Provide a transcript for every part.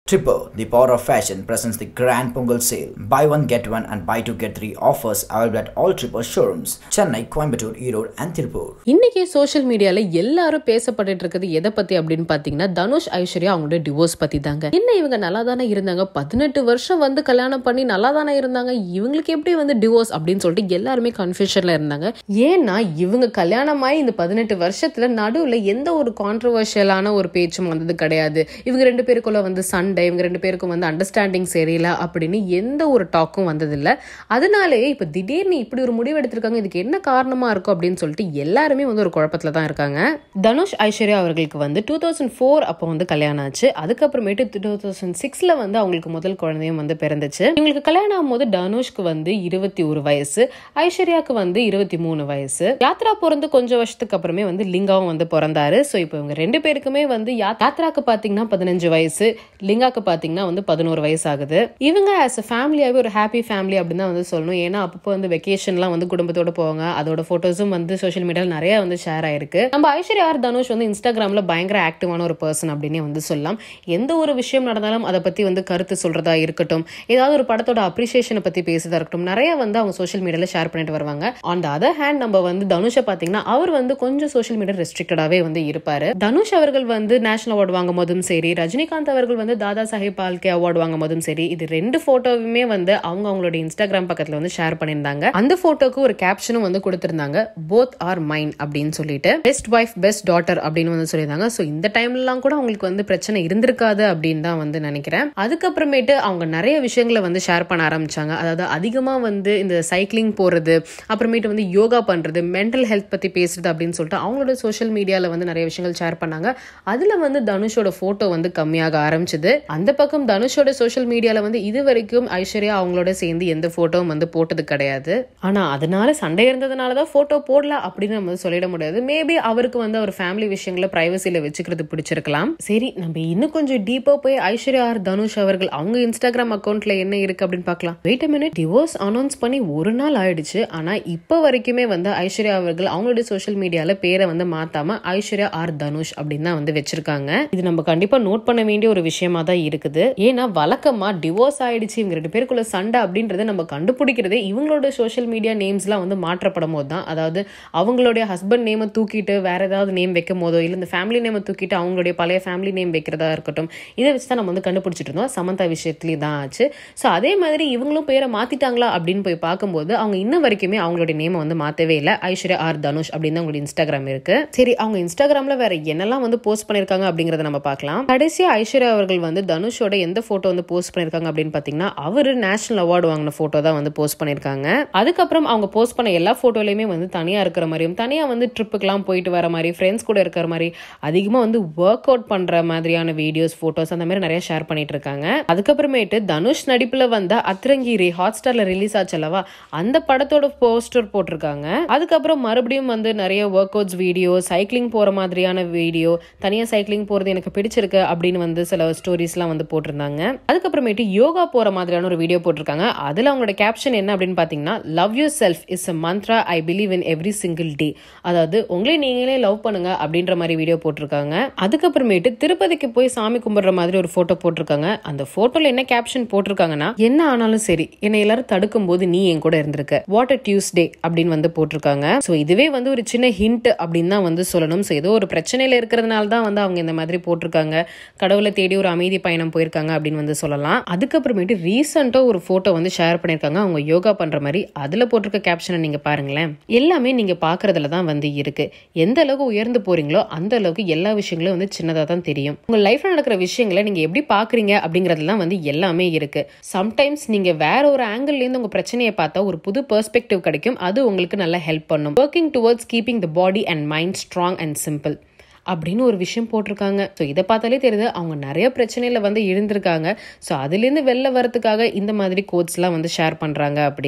Tripper, the power of fashion, presents the Grand Pongal sale. Buy one, get one, and buy two, get three offers available at all Tripper showrooms. Chennai, Coimbatore, Erode, and Tirupur. இன்னைக்கு social மீடியால எல்லாரும் பேசப்பட்டுட்டு இருக்கிறது எதை பத்தி அப்படின்னு பாத்தீங்கன்னா தனுஷ் ஐஸ்வர்யா அவங்களோட divorce பத்தி தாங்க என்ன இவங்க நல்லா தானே இருந்தாங்க பதினெட்டு வருஷம் வந்து கல்யாணம் பண்ணி நல்லா தானே இருந்தாங்க இவங்களுக்கு எப்படி வந்து டிவோர்ஸ் அப்படின்னு சொல்லிட்டு எல்லாருமே கன்ஃபியூஷன்ல இருந்தாங்க ஏன்னா இவங்க கல்யாணமாயி இந்த பதினெட்டு வருஷத்துல நடுவுல எந்த ஒரு கான்ட்ரவர்ஷியலான ஒரு பேச்சும் வந்தது கிடையாது இவங்க ரெண்டு பேருக்குள்ள வந்து சண்டை இவங்க ரெண்டு பேருக்கும் வந்து அண்டர்ஸ்டாண்டிங் சரியில்லை அப்படின்னு எந்த ஒரு டாக்கும் வந்ததில்லை அதனாலே இப்போ திடீர்னு இப்படி ஒரு முடிவு எடுத்திருக்காங்க இதுக்கு என்ன காரணமா இருக்கும் அப்படின்னு சொல்லிட்டு எல்லாருமே வந்து ஒரு குழப்பத்துல தான் இருக்காங்க தனுஷ் ஐஸ்வர்யா அவர்களுக்கு வந்து டூ தௌசண்ட் ஃபோர் அப்போ வந்து கல்யாணம் ஆச்சு அதுக்கப்புறமேட்டு டூ தௌசண்ட் சிக்ஸ்ல வந்து அவங்களுக்கு முதல் குழந்தையும் வந்து பிறந்துச்சு இவங்களுக்கு கல்யாணம் ஆகும்போது தனுஷ்க்கு வந்து இருபத்தி ஒரு வயசு ஐஸ்வர்யாவுக்கு வந்து இருபத்தி மூணு வயசு யாத்ரா பிறந்து கொஞ்சம் வருஷத்துக்கு அப்புறமே வந்து லிங்காவும் வந்து பிறந்தாரு ஸோ இப்போ இவங்க ரெண்டு பேருக்குமே வந்து யா- யாத்ராக்கு பார்த்தீங்கன்னா பதினஞ்சு வயசு லிங்காக்கு பார்த்தீங்கன்னா வந்து பதினோரு வயசு ஆகுது இவங்க ஆஸ் அ ஃபேமிலியாகவே ஒரு ஹாப்பி ஃபேமிலி அப்படின்னு தான் வந்து சொல்லணும் ஏன்னா அப்பப்போ வந்து வெக்கேஷன்லாம் வந்து குடும்பத்தோட போவாங்க அதோட ஃபோட்டோஸும் வந்து சோஷியல் மீடியாவில் நிறைய வந்து ஷேர் ஆயிருக்கு நம்ம ஐஸ்வர்யா ஆர் தனுஷ் வந்து இன்ஸ்டாகிராமில் பயங்கர ஆக்டிவான ஒரு பர்சன் அப்படின்னே வந்து சொல்லலாம் எந்த ஒரு விஷயம் நடந்தாலும் அதை பற்றி வந்து கருத்து சொல்றதா இருக்கட்டும் ஏதாவது ஒரு படத்தோட அப்ரிசியேஷனை பற்றி பேசுறதா இருக்கட்டும் நிறைய வந்து அவங்க சோஷியல் மீடியாவில் ஷேர் பண்ணிட்டு வருவாங்க ஆன் த அதர் ஹேண்ட் நம்ம வந்து தனுஷை பார்த்தீங்கன்னா அவர் வந்து கொஞ்சம் சோஷியல் மீடியா ரெஸ்ட்ரிக்டடாகவே வந்து இருப்பாரு தனுஷ் அவர்கள் வந்து நேஷனல் அவார்டு வாங்கும் போதும் சரி ரஜினிகாந்த் அவர்கள் வந்து தாதா சாஹேப் பால்கே அவார்டு வாங்கும் போதும் சரி இது ரெண்டு போட்டோவுமே வந்து அவங்க அவங்களோட இன்ஸ்டாகிராம் பக்கத்துல வந்து ஷேர் பண்ணியிருந்தாங்க அந்த போட்டோக்கு ஒரு கேப்ஷனும் வந்து கொடுத்திருந்தாங்க போத் ஆர் மைன் அப்படின்னு சொல்லிட்டு பெஸ்ட் ஒய்ஃப் பெஸ்ட் டாட்டர் அப்படின்னு வந்து சொல்லியிருந்தாங்க ஸோ இந்த டைம்லலாம் கூட அவங்களுக்கு வந்து பிரச்சனை இருந்திருக்காது அப்படின்னு தான் வந்து நினைக்கிறேன் அதுக்கப்புறமேட்டு அவங்க நிறைய விஷயங்களை வந்து ஷேர் பண்ண ஆரம்பிச்சாங்க அதாவது அதிகமா வந்து இந்த சைக்கிளிங் போறது அப்புறமேட்டு வந்து யோகா பண்றது மென்டல் ஹெல்த் பத்தி பேசுறது அப்படின்னு சொல்லிட்டு அவங்களோட சோஷியல் மீடியால வந்து நிறைய விஷயங்கள் ஷேர் பண்ணாங்க அதுல வந்து தனுஷோட போட்டோ வந்து கம்மியாக ஆரம்பிச்சது அந்த பக்கம் தனுஷோட சோஷியல் மீடியால வந்து இது வரைக்கும் ஐஸ்வர்யா அவங்களோட சேர்ந்து எந்த போட்டோவும் வந்து போட்டது கிடையாது ஆனா அதனால சண்டை இருந்ததுனால தான் போட்டோ போடல அப்படின்னு நம்ம வந்து சொல்லிட முடியாது மேபி அவருக்கு வந்து அவர் ஃபேமிலி விஷயங்களை பிரைவசியில வச்சுக்கிறது பிடிச்சிருக்கலாம் சரி நம்ம இன்னும் கொஞ்சம் டீப்பா போய் ஐஸ்வர்யா ஆர் தனுஷ் அவர்கள் அவங்க இன்ஸ்டாகிராம் அக்கௌண்ட்ல என்ன இருக்கு அப்படின்னு பார்க்கலாம் வெயிட் மினிட் டிவோர்ஸ் அனௌன்ஸ் பண்ணி ஒரு நாள் ஆயிடுச்சு ஆனா இப்போ வரைக்குமே வந்து ஐஸ்வர்யா அவர்கள் அவங்களுடைய சோஷியல் மீடியால பேரை வந்து மாத்தாம ஐஸ்வர்யா ஆர் தனுஷ் அப்படின்னு தான் வந்து வச்சிருக்காங்க இது நம்ம கண்டிப்பா நோட் பண்ண வேண்டிய ஒரு விஷயமா தான் இருக்குது ஏன்னா வழக்கமா டிவோர்ஸ் ஆயிடுச்சு இவங்க ரெண்டு பேருக்குள்ள சண்டை அப்படின்றத நம்ம கண்டுபிடிக்கிறதே இவங்களோட சோஷியல் மீடியா நேம்ஸ்லாம் வந்து மாற்றப்படும் போது தான் அதாவது அவங்களுடைய ஹஸ்பண்ட் நேமை தூக்கிட்டு வேற ஏதாவது நேம் வைக்கும் போதோ இல்லை இந்த ஃபேமிலி நேமை தூக்கிட்டு அவங்களுடைய பழைய ஃபேமிலி நேம் வைக்கிறதா இருக்கட்டும் இதை வச்சு தான் நம்ம வந்து கண்டுபிடிச்சிட்டு இருந்தோம் சமந்தா விஷயத்துலேயும் தான் ஆச்சு ஸோ அதே மாதிரி இவங்களும் பேரை மாத்திட்டாங்களா அப்படின்னு போய் பார்க்கும்போது அவங்க இன்ன வரைக்குமே அவங்களுடைய நேமை வந்து மாற்றவே இல்லை ஐஸ்வர்யா ஆர் தனுஷ் அப்படின்னு தான் அவங்களுடைய இன்ஸ்டாகிராம் இருக்கு சரி அவங்க இன்ஸ்டாகிராம்ல வேற என்னெல்லாம் வந்து போஸ்ட் பண்ணிருக்காங்க அப்படிங்கறத நம்ம பார்க்கலாம் கடைசியா ஐஸ்வர்யா அவர்கள் வந்து தனுஷோட எந்த போட்டோ வந்து போஸ்ட் பண்ணிருக்காங்க அப்படின்னு பாத்தீங்கன்னா அவரு நேஷனல் அவார்டு வாங்கின போட்டோ தான் வந்து போஸ்ட் பண்ணிருக்காங்க அதுக்கப்புறம் அவங்க போஸ்ட் பண்ண எல்லா போட்டோலையுமே வந்து தனியா இருக்கிற மாதிரியும் தனியா வந்து ட்ரிப்புக்கெல்லாம் போயிட்டு வர மாதிரி ஃப்ரெண்ட்ஸ் கூட இருக்கிற மாதிரி அதிகமா வந்து ஒர்க் அவுட் பண்ற மாதிரியான வீடியோஸ் போட்டோஸ் அந்த மாதிரி நிறைய ஷேர் பண்ணிட்டு இருக்காங்க அதுக்கப்புறமேட்டு தனுஷ் நடிப்புல வந்த அத்திரங்கிரி ஹாட் ஸ்டார்ல ரிலீஸ் ஆச்சு அல்லவா அந்த படத்தோட போஸ்டர் போட்டிருக்காங்க அதுக்கப்புறம் மறுபடியும் வந்து நிறைய ஒர்க் அவுட்ஸ் வீடியோ சைக்கிளிங் போற மாதிரியான வீடியோ தனியா சைக்கிளிங் போறது எனக்கு பிடிச்சிருக்கு அப்படின்னு வந்து சில ஸ்டோரிஸ்லாம் வந்து போட்டிருந்தாங்க அதுக்கப்புறமேட்டு யோகா போற மாதிரியான ஒரு வீடியோ போட்டிருக்காங்க அதுல அவங்களோட கேப்ஷன் என்ன அப்படின்னு பாத்தீங்கன்னா love yourself is a mantra I believe in every single day அதாவது உங்களே நீங்களே லவ் பண்ணுங்க அப்படின்ற மாதிரி வீடியோ போட்டிருக்காங்க அதுக்கப்புறமேட்டு திருப்பதிக்கு போய் சாமி கும்பிடுற மாதிரி ஒரு போட்டோ போட்டிருக்காங்க அந்த போட்டோல என்ன கேப்ஷன் போட்டிருக்காங்கன்னா என்ன ஆனாலும் சரி என்னை எல்லாரும் தடுக்கும் போது நீ என் கூட இருந்திருக்க வாட் அ டியூஸ்டே அப்படின்னு வந்து போட்டிருக்காங்க சோ இதுவே வந்து ஒரு சின்ன ஹிண்ட் அப்படின்னு தான் வந்து சொல்லணும் சோ ஏதோ ஒரு பிரச்சனையில இருக்கிறதுனால தான் வந்து அவங்க இந்த மாதிரி போட்டிருக்காங்க கடவுளை தேடி ஒரு அமைதி பயணம் போயிருக்காங்க அப்படின்னு வந்து சொல்லலாம் அதுக்கப்புறமேட்டு ரீசெண்டா ஒரு போட்டோ வந்து ஷேர் பண்ணிருக்காங்க அவங்க யோகா பண்ற மாதிரி அதுல போட்டிருக்க கேப்ஷனை நீங்க பாருங்களேன் எல்லாமே நீங்க பாக்குறதுல தான் வந்து இருக்கு எந்த அளவுக்கு உயர்ந்து போறீங்களோ அந்த அளவுக்கு எல்லா விஷயங்களும் வந்து சின்னதா தான் தெரியும் உங்க லைஃப்ல நடக்கிற விஷயங்களை நீங்க எப்படி பாக்குறீங்க அப்படிங்கறதுல தான் வந்து எல்லாமே இருக்கு சம்டைம்ஸ் நீங்க வேற ஒரு ஆங்கிள் இருந்து உங்க பிரச்சனையை பார்த்தா ஒரு புது பெர்ஸ்பெக்டிவ் கிடைக்கும் அது உங்களுக்கு நல்லா ஹெல்ப் பண்ணும் working towards keeping the body and mind strong and simple அப்படின்னு ஒரு விஷயம் போட்டிருக்காங்க ஸோ இதை பார்த்தாலே தெரியுது அவங்க நிறைய பிரச்சனையில வந்து இருந்திருக்காங்க ஸோ அதுலேருந்து வெளில வரதுக்காக இந்த மாதிரி கோட்ஸ்லாம் வந்து ஷேர் பண்றாங்க அப்படின்னு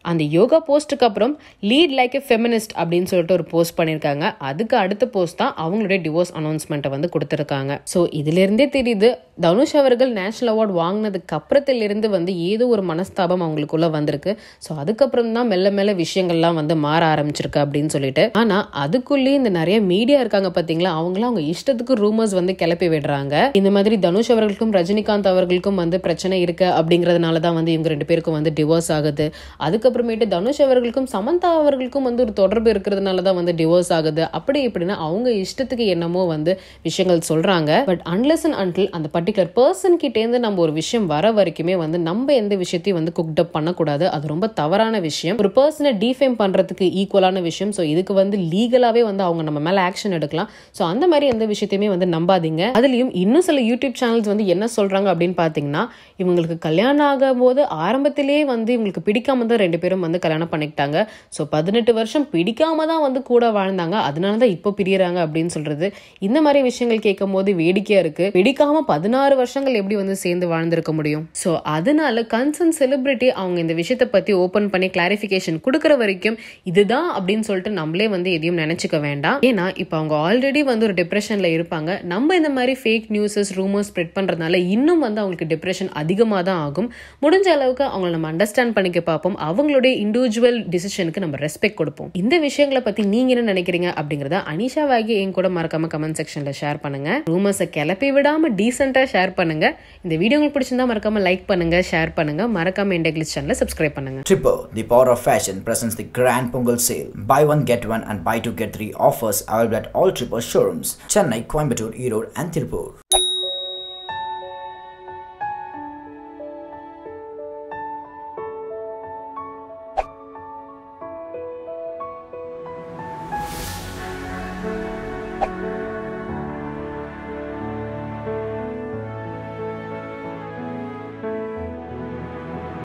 அந்த யோகா போஸ்ட்டுக்கு அப்புறம் லீட் லைக் எ ஃபெமினிஸ்ட் அப்படின்னு சொல்லிட்டு ஒரு போஸ்ட் பண்ணியிருக்காங்க அதுக்கு அடுத்த போஸ்ட் தான் அவங்களுடைய டிவோர்ஸ் அனௌன்ஸ்மெண்ட்டை வந்து கொடுத்துருக்காங்க ஸோ இதுலேருந்தே தெரியுது தனுஷ் அவர்கள் நேஷனல் அவார்ட் வாங்கினதுக்கு அப்புறத்திலிருந்து வந்து ஏதோ ஒரு மனஸ்தாபம் அவங்களுக்குள்ள வந்திருக்கு ஸோ அதுக்கப்புறம் தான் மெல்ல மெல்ல விஷயங்கள்லாம் வந்து மாற ஆரம்பிச்சிருக்கு அப்படின்னு சொல்லிட்டு ஆனால் அதுக்குள்ளேயே இந்த நிறைய மீடியா இருக்காங்க பார்த்தீங்களா அவங்களாம் அவங்க இஷ்டத்துக்கு ரூமர்ஸ் வந்து கிளப்பி விடுறாங்க இந்த மாதிரி தனுஷ் அவர்களுக்கும் ரஜினிகாந்த் அவர்களுக்கும் வந்து பிரச்சனை இருக்கு அப்படிங்கிறதுனால தான் வந்து இவங்க ரெண்டு பேருக்கும் வந்து டிவோர்ஸ் ஆகுது அதுக்கப்புறமேட்டு தனுஷ் அவர்களுக்கும் சமந்தா அவர்களுக்கும் வந்து ஒரு தொடர்பு இருக்கிறதுனால தான் வந்து டிவோர்ஸ் ஆகுது அப்படி இப்படின்னா அவங்க இஷ்டத்துக்கு என்னமோ வந்து விஷயங்கள் சொல்றாங்க பட் அன்லெஸ் அண்ட் அன்டில் அந்த பர்டிகுலர் பர்சன் கிட்டேருந்து நம்ம ஒரு விஷயம் வர வரைக்குமே வந்து நம்ம எந்த விஷயத்தையும் வந்து குக்ட் அப் பண்ணக்கூடாது அது ரொம்ப தவறான விஷயம் ஒரு பர்சனை டிஃபேம் பண்றதுக்கு ஈக்குவலான விஷயம் ஸோ இதுக்கு வந்து லீகலாவே வந்து அவங்க நம்ம மேல ஆக்ஷன் எடுக்கலாம் ஸோ அந்த மாதிரி எந்த விஷயத்தையுமே வந்து நம்பாதீங்க அதுலயும் இன்னும் சில யூடியூப் சேனல்ஸ் வந்து என்ன சொல்றாங்க அப்படின்னு பாத்தீங்கன்னா இவங்களுக்கு கல்யாணம் ஆகும் போது ஆரம்பத்திலேயே வந்து இவங்களுக்கு பிடிக்காம தான் ரெண்டு பேரும் வந்து கல்யாணம் பண்ணிக்கிட்டாங்க ஸோ பதினெட்டு வருஷம் பிடிக்காம தான் வந்து கூட வாழ்ந்தாங்க அதனால தான் இப்போ பிரியறாங்க அப்படின்னு சொல்றது இந்த மாதிரி விஷயங்கள் கேட்கும் போது வேடிக்கையா இருக்கு பிடிக்காம பதினாறு வருஷங்கள் எப்படி வந்து சேர்ந்து வாழ்ந்திருக்க முடியும் ஸோ அதனால கன்சர்ன் செலிபிரிட்டி அவங்க இந்த விஷயத்தை பத்தி ஓபன் பண்ணி கிளாரிஃபிகேஷன் கொடுக்குற வரைக்கும் இதுதான் அப்படின்னு சொல்லிட்டு நம்மளே வந்து எதையும் நினைச்சுக்க வேண்டாம் ஏன்னா இப்போ அவங்க ஆல்ரெடி வந்து ஒரு டிப்ரெஷன்ல இருப்பாங்க நம்ம இந்த மாதிரி ஃபேக் நியூஸஸ் ரூமர்ஸ் ஸ்ப்ரெட் பண்றதுனால இன்னும் வந்து அவங்களுக்கு டிப்ரெஷன் அதிகமாக தான் ஆகும் முடிஞ்ச அளவுக்கு அவங்கள நம்ம அண்டர்ஸ்டாண்ட் பண்ணிக்க பார்ப்போம் அவங்களுடைய இண்டிவிஜுவல் டிசிஷனுக்கு நம்ம ரெஸ்பெக்ட் கொடுப்போம் இந்த விஷயங்களை பத்தி நீங்க என்ன நினைக்கிறீங்க அப்படிங்கறத அனிஷா வாகி என் கூட மறக்காம கமெண்ட் செக்ஷன்ல ஷேர் பண்ணுங்க ரூமர்ஸை கிளப்பி விடாம டீசெண்டா ஷேர் பண்ணுங்க இந்த வீடியோ உங்களுக்கு பிடிச்சிருந்தா மறக்காம லைக் பண்ணுங்க ஷேர் பண்ணுங்க மறக்காம இண்டெக்லிஸ் சேனலை சப்ஸ்கிரைப் பண்ணுங்க Tripper, the power of fashion, presents the Grand Pongal sale. Buy one, get one, and buy two, get three offers available at all Tripper showrooms Chennai, Coimbatore, Erode, and Tirupur.